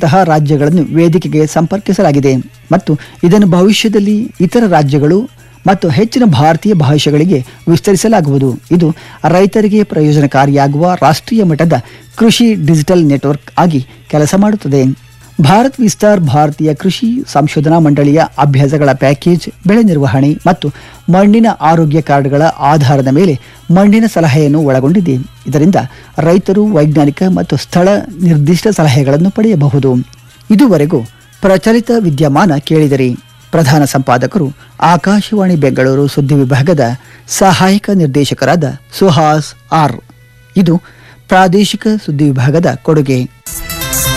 ಇಂತಹ ರಾಜ್ಯಗಳನ್ನು ವೇದಿಕೆಗೆ ಸಂಪರ್ಕಿಸಲಾಗಿದೆ ಮತ್ತು ಇದನ್ನು ಭವಿಷ್ಯದಲ್ಲಿ ಇತರ ರಾಜ್ಯಗಳು ಮತ್ತು ಹೆಚ್ಚಿನ ಭಾರತೀಯ ಭಾಷೆಗಳಿಗೆ ವಿಸ್ತರಿಸಲಾಗುವುದು ಇದು ರೈತರಿಗೆ ಪ್ರಯೋಜನಕಾರಿಯಾಗುವ ರಾಷ್ಟ್ರೀಯ ಮಟ್ಟದ ಕೃಷಿ ಡಿಜಿಟಲ್ ನೆಟ್ವರ್ಕ್ ಆಗಿ ಕೆಲಸ ಮಾಡುತ್ತದೆ ಭಾರತ್ ವಿಸ್ತಾರ್ ಭಾರತೀಯ ಕೃಷಿ ಸಂಶೋಧನಾ ಮಂಡಳಿಯ ಅಭ್ಯಾಸಗಳ ಪ್ಯಾಕೇಜ್ ಬೆಳೆ ನಿರ್ವಹಣೆ ಮತ್ತು ಮಣ್ಣಿನ ಆರೋಗ್ಯ ಕಾರ್ಡ್ಗಳ ಆಧಾರದ ಮೇಲೆ ಮಣ್ಣಿನ ಸಲಹೆಯನ್ನು ಒಳಗೊಂಡಿದೆ ಇದರಿಂದ ರೈತರು ವೈಜ್ಞಾನಿಕ ಮತ್ತು ಸ್ಥಳ ನಿರ್ದಿಷ್ಟ ಸಲಹೆಗಳನ್ನು ಪಡೆಯಬಹುದು ಇದುವರೆಗೂ ಪ್ರಚಲಿತ ವಿದ್ಯಮಾನ ಕೇಳಿದಿರಿ ಪ್ರಧಾನ ಸಂಪಾದಕರು ಆಕಾಶವಾಣಿ ಬೆಂಗಳೂರು ಸುದ್ದಿ ವಿಭಾಗದ ಸಹಾಯಕ ನಿರ್ದೇಶಕರಾದ ಸುಹಾಸ್ ಆರ್ ಇದು ಪ್ರಾದೇಶಿಕ ಸುದ್ದಿ ವಿಭಾಗದ ಕೊಡುಗೆ